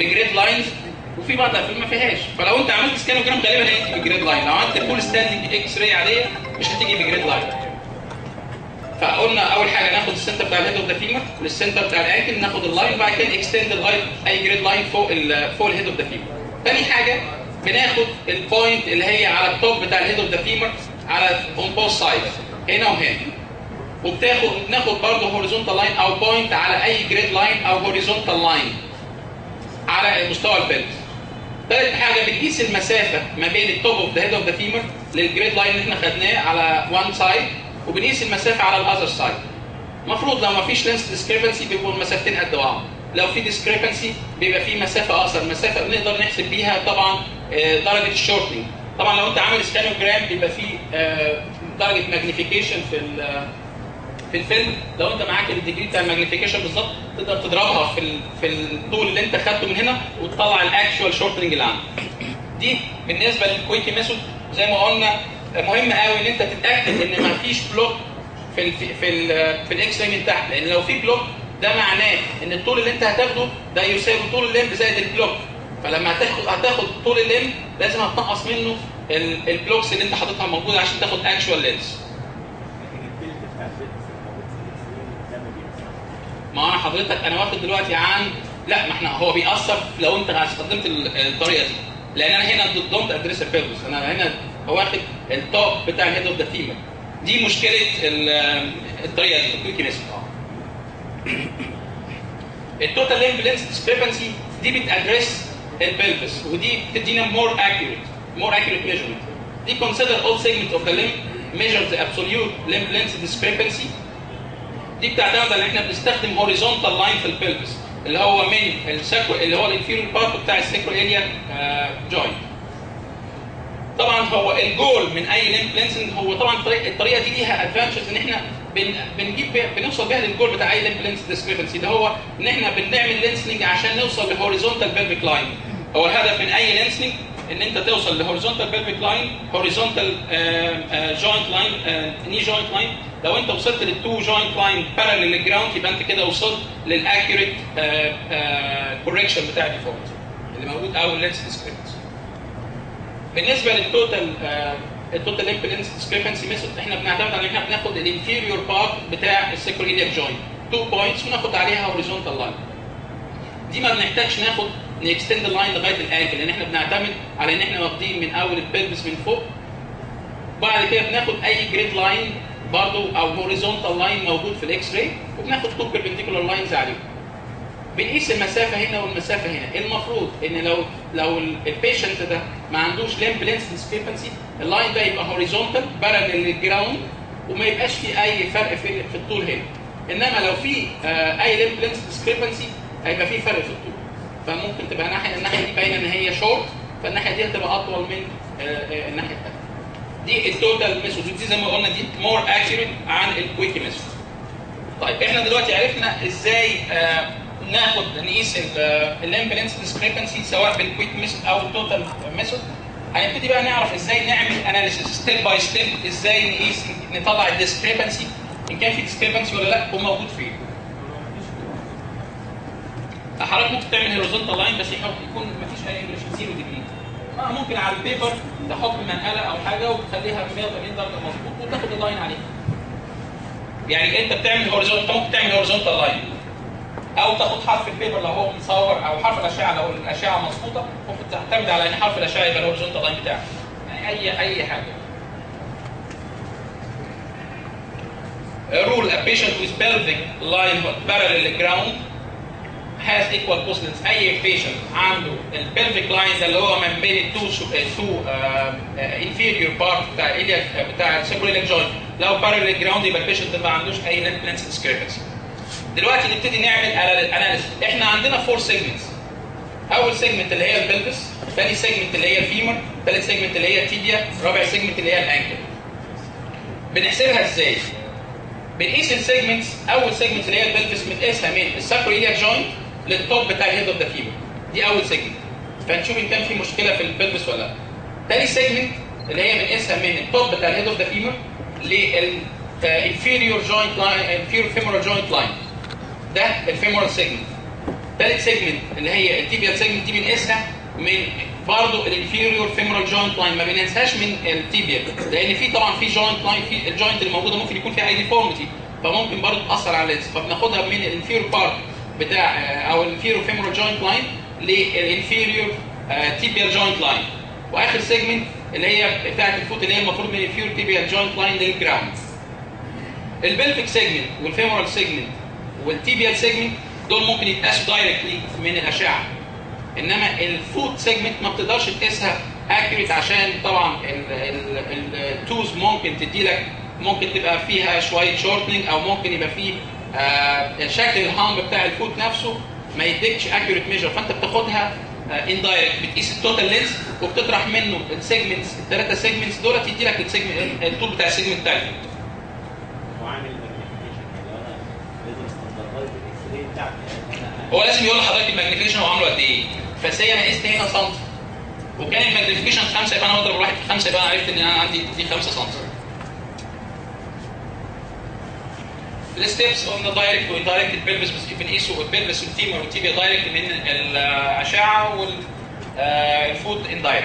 بجريد لاينز وفي بعض الافلام ما فيهاش فلو انت عملت سكانوجرام غالبا هتيجي بجريد لاين لو عملت فول ستاندنج اكس راي عاديه مش هتيجي بجريد لاين فقلنا اول حاجه ناخد السنتر بتاع الهيد اوف ذا فيمر للسنتر بتاع الانكل ناخد اللاين وبعد كده اكستند لغايه اي جريد لاين فوق ال فوق الهيد اوف ذا فيمر تاني حاجه بناخد البوينت اللي هي على التوب بتاع الهيد اوف ذا فيمر على اون بوث سايدز هنا وهنا وبتاخد ناخد برضه هوريزونتال لاين او بوينت على اي جريد لاين او هوريزونتال لاين على مستوى البلد ثالث حاجه بنقيس المسافه ما بين التوب اوف ذا هيد اوف ذا فيمر للجريد لاين اللي احنا خدناه على وان سايد وبنقيس المسافه على الاذر سايد المفروض لو ما فيش لينس ديسكريبنسي بيبقوا المسافتين قد بعض لو في ديسكريبنسي بيبقى في مسافه اقصر مسافه بنقدر نحسب بيها طبعا آه، درجه الشورتنج طبعا لو انت عامل سكانوجرام بيبقى في آه، درجه ماجنيفيكيشن في ال- في الفيلم لو انت معاك الديجري بتاع الماجنيفيكيشن بالظبط تقدر تضربها في ال- في الطول اللي انت خدته من هنا وتطلع الاكشوال شورتنج اللي عندك دي بالنسبه للكويكي ميثود زي ما قلنا مهم قوي ان انت تتاكد ان ما فيش بلوك في ال في ال في الاكس راي من تحت لان لو في بلوك ده معناه ان الطول اللي انت هتاخده ده يساوي طول الليمب زائد البلوك فلما هتاخد هتاخد طول الليمب لازم هتنقص منه ال- البلوكس اللي انت حاططها موجوده عشان تاخد اكشوال لينس ما انا حضرتك انا واخد دلوقتي عن لا ما احنا هو بيأثر لو انت استخدمت ال- الطريقه دي لان انا هنا دونت ادريس البيربس انا هنا هو واخد التوب بتاع الهيد اوف ذا فيمر دي مشكله ال- الطريقه دي الكويكي ميثود التوتال ليمب لينس ديسكريبنسي دي بتادريس البلبس ودي بتدينا مور accurate more accurate measurement دي consider all segments of the limb measure the absolute limb length discrepancy دي بتعتمد على ان احنا بنستخدم هوريزونتال لاين في البلبس اللي هو من الساكو اللي هو الانفيريور بارت بتاع الساكرو اريا جوينت طبعا هو الجول من اي ليمب لينسنج هو طبعا الطريقه الطريقه دي ليها ادفانتجز ان احنا بن بنجيب بيها بنوصل بيها للجول بتاع اي ليمب لينس ديسكريبنسي ده هو ان احنا بنعمل لينسنج عشان نوصل لهوريزونتال بلفيك لاين هو الهدف من اي لينسنج ان انت توصل لهوريزونتال بلفيك لاين هوريزونتال جوينت لاين ني جوينت لاين لو انت وصلت للتو جوينت لاين بارالل للجراوند يبقى انت كده وصلت للاكيوريت كوركشن بتاع الديفولت اللي موجود او اللينس ديسكريبنسي بالنسبه للتوتال التوتال ليمب لينس ديسكريبنسي ميثود احنا بنعتمد على ان احنا بناخد الانفيريور بارت بتاع السيكرو ايلياك جوينت تو بوينتس وناخد عليها هوريزونتال لاين دي ما بنحتاجش ناخد نكستند اللاين لغايه الانكل لان احنا بنعتمد على ان احنا واخدين من اول البلبس من فوق بعد كده بناخد اي جريد لاين برضو او هوريزونتال لاين موجود في الاكس راي وبناخد تو بيربنديكولار لاينز عليهم بنقيس المسافه هنا والمسافه هنا المفروض ان لو لو البيشنت ده ما عندوش ليمب لينس ديسكريبنسي اللاين ده يبقى هوريزونتال بارلل للجراوند وما يبقاش في اي فرق في في الطول هنا انما لو في آه اي ليمب لينس ديسكريبنسي هيبقى في فرق في الطول فممكن تبقى ناحيه الناحيه دي باينه ان هي شورت فالناحيه دي هتبقى اطول من آه آه الناحيه الثانيه دي التوتال ميثود دي زي ما قلنا دي مور اكيوريت عن الكويك ميثود طيب احنا دلوقتي عرفنا ازاي آه ناخد نقيس الليمب لينس ديسكريبنسي سواء بالكويك ميثود او التوتال ميثود هنبتدي بقى نعرف ازاي نعمل اناليسيس ستيب باي ستيب ازاي نقيس نطلع الديسكريبنسي ان كان في ديسكريبنسي ولا لا وموجود فين حضرتك ممكن تعمل هوريزونتال لاين بس يحط يكون مفيش اي ريليشن زيرو ديجري آه ممكن على البيبر تحط منقله او حاجه وتخليها 180 درجه مظبوط وتاخد اللاين عليها يعني انت بتعمل هوريزونتال انت ممكن تعمل هوريزونتال لاين او تاخد حرف البيبر لو هو مصور او حرف الاشعه لو الاشعه مظبوطه ممكن تعتمد على ان حرف الاشعه يبقى الهوريزونتال لاين بتاعك يعني اي اي حاجه rule a patient with pelvic line parallel to ground has equal precedence اي patient عنده البلفيك لاين ده اللي هو من بين التو التو انفيريور بارت بتاع الالياك بتاع السيبريليك جوينت لو بارالل جراوند يبقى البيشنت ده ما عندوش اي لينت لينس ديسكريبنسي دلوقتي نبتدي نعمل اناليسيس احنا عندنا فور سيجمنتس اول سيجمنت اللي هي البلفس ثاني سيجمنت اللي هي الفيمر ثالث سيجمنت اللي هي التيبيا رابع سيجمنت اللي هي الانكل بنحسبها ازاي بنقيس السيجمنتس اول سيجمنت اللي هي البلفس بنقيسها من الساكرويلياك جوينت للتوب بتاع الهيد اوف ذا فيمر دي اول سيجمنت فنشوف ان كان في مشكله في البلفس ولا لا ثاني سيجمنت اللي هي بنقيسها من التوب بتاع الهيد اوف ذا فيمر للانفيريور جوينت لاين انفيريور فيمورال جوينت لاين ده الفيمورال سيجمنت ثالث سيجمنت اللي هي التيبيال سيجمنت دي بنقيسها من برضه الانفيريور فيمورال جوينت لاين ما بننساش من التيبيال لان في طبعا في جوينت لاين في الجوينت اللي موجوده ممكن يكون فيها اي ديفورميتي فممكن برضه تاثر على اللينس فبناخدها من الانفيريور بارت بتاع او الانفيريور فيمورال جوينت لاين للانفيريور تيبيال جوينت لاين واخر سيجمنت اللي هي بتاعت الفوت اللي هي المفروض من الانفيريور تيبيال جوينت لاين للجراوند البلفيك سيجمنت والفيمورال سيجمنت والتيبيال سيجمنت دول ممكن يتقاسوا دايركتلي من الاشعه انما الفوت سيجمنت ما بتقدرش تقيسها اكيوريت عشان طبعا التوز ممكن تدي لك ممكن تبقى فيها شويه شورتنج او ممكن يبقى فيه آه شكل الهامب بتاع الفوت نفسه ما يديكش اكيوريت ميجر فانت بتاخدها اندايركت بتقيس التوتال لينس وبتطرح منه السيجمنتس الثلاثه سيجمنتس دول تدي لك السيجمنت الطول بتاع السيجمنت بتاعك وعامل ماجنيفيكيشن لو انا لازم استندردايز الاكس راي بتاعتي انا هو لازم يقول لحضرتك الماجنيفيكيشن هو عامله قد ايه بس هي انا قست هنا سم وكان الماجنيفيكيشن 5 يبقى انا بضرب الواحد في 5 يبقى انا عرفت ان انا عندي دي 5 سم الستبس قلنا دايركت واندايركت البلفس بس بنقيسه البلفس والتيمر والتيبيا دايركت من الاشعه والفود اندايركت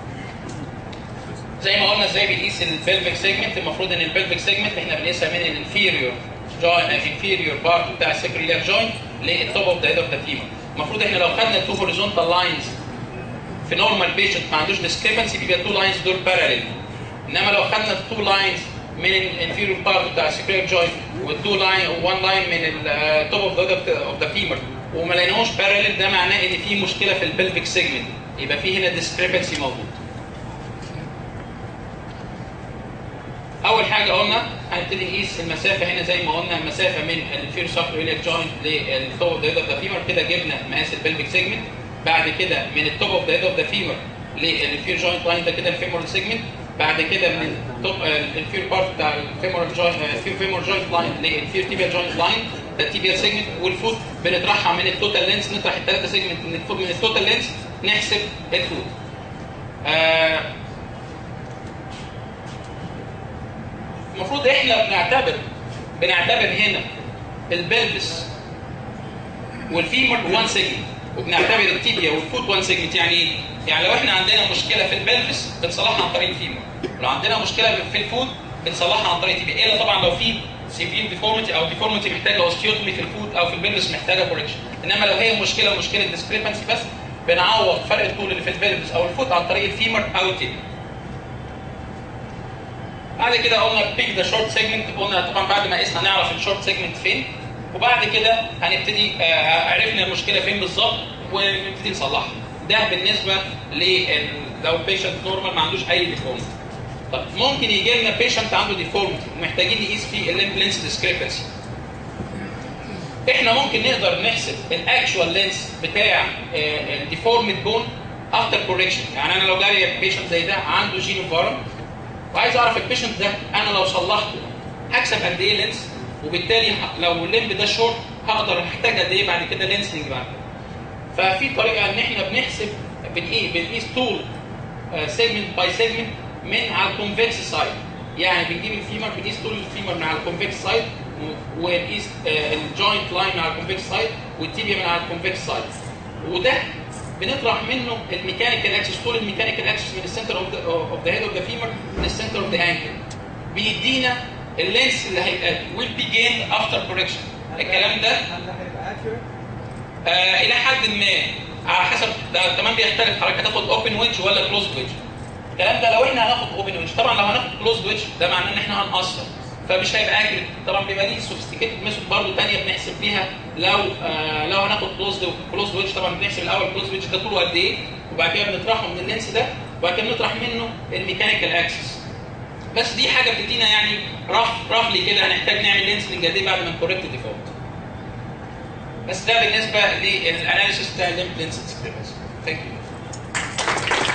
زي ما قلنا ازاي بنقيس البلفيك سيجمنت المفروض ان البلفيك سيجمنت احنا بنقيسها من الانفيريور انفيريور بارت بتاع السكريلير جوينت للتوب اوف ذا هيد اوف ذا فيمر المفروض احنا لو خدنا تو هوريزونتال لاينز في نورمال بيشنت ما عندوش ديسكريبنسي بيبقى التو لاينز دول باراليل انما لو خدنا التو لاينز من الانفيريور بارت بتاع السكريلير جوينت والتو لاين وان لاين من التوب اوف ذا اوف ذا فيمر وما لقيناهوش باراليل ده معناه ان في مشكله في البلفيك سيجمنت يبقى في هنا ديسكريبنسي موجود اول حاجه قلنا هنبتدي نقيس المسافه هنا زي ما قلنا المسافه من الفير ساكرويليك جوينت للتوب اوف ذا هيد اوف ذا فيمر كده جبنا مقاس البلفيك سيجمنت بعد كده من التوب اوف ذا هيد اوف ذا فيمر للفير جوينت لاين ده كده الفيمورال سيجمنت بعد كده من التوب الفير بارت بتاع الفيمورال جوينت الفير فيمورال جوينت لاين للفير تيبيال جوينت لاين ده التيبيال سيجمنت والفوت بنطرحها من التوتال لينس نطرح الثلاثه سيجمنت من الفوت من التوتال لينس نحسب الفوت آه المفروض احنا بنعتبر بنعتبر هنا البلبس والفيمر 1 سيجمنت وبنعتبر التيبيا والفوت 1 سيجمنت يعني ايه؟ يعني لو احنا عندنا مشكله في البلبس بنصلحها عن طريق الفيمر لو عندنا مشكله في الفوت بنصلحها عن طريق التيبيا الا طبعا لو في سيفير ديفورميتي او ديفورميتي محتاجه اوستيوتومي في الفوت او في البلبس محتاجه كوركشن انما لو هي مشكله مشكله ديسكريبنسي بس بنعوض فرق الطول اللي في البلبس او الفوت عن طريق الفيمر او التيبيا بعد كده قلنا بيك ذا شورت سيجمنت قلنا طبعا بعد ما قسنا نعرف الشورت سيجمنت فين وبعد كده هنبتدي آه عرفنا المشكله فين بالظبط ونبتدي نصلحها ده بالنسبه ل لو البيشنت نورمال ما عندوش اي ديفورميتي طب ممكن يجي لنا بيشنت عنده ديفورميتي ومحتاجين نقيس فيه الليمب لينس ديسكريبنسي احنا ممكن نقدر نحسب الاكشوال لينس بتاع الديفورمد بون افتر كوركشن يعني انا لو جاي بيشنت زي ده عنده جينو فارم وعايز اعرف البيشنت ده انا لو صلحته هكسب قد ايه لينس وبالتالي لو الليمب ده شورت هقدر احتاج قد ايه بعد كده لينسنج بعد كده ففي طريقه ان احنا بنحسب بنقيس بنقيس طول سيجمنت باي سيجمنت من على الكونفكس سايد يعني بنجيب الفيمر بنقيس طول الفيمر من على الكونفكس سايد ونقيس الجوينت لاين من على الكونفكس سايد والتيبيا من على الكونفكس سايد وده بنطرح منه الميكانيكال اكسس طول الميكانيكال اكسس من السنتر اوف ذا هيد اوف ذا فيمر للسنتر اوف ذا انكل بيدينا اللينس اللي هيبقى ويل بي جين افتر كوركشن الكلام ده آه الى حد ما على حسب ده كمان بيختلف حضرتك هتاخد اوبن ويدج ولا كلوز ويدج الكلام ده لو احنا هناخد اوبن ويدج طبعا لو هناخد كلوز ويدج ده معناه ان احنا هنقصر فمش هيبقى اكيوريت طبعا بيبقى ليه سوفيستيكيتد ميثود برضه ثانيه بنحسب بيها لو آه لو هناخد كلوز كلوز ويدج طبعا بنحسب الاول كلوز ويدج ده طوله قد ايه وبعد كده بنطرحه من اللينس ده وبعد كده بنطرح منه الميكانيكال اكسس بس دي حاجه بتدينا يعني رف رفلي كده هنحتاج نعمل لينسنج قد ايه بعد ما نكوركت ديفولت بس ده بالنسبه للاناليسيس بتاع الليمب لينس ديسكريبنسي ثانك يو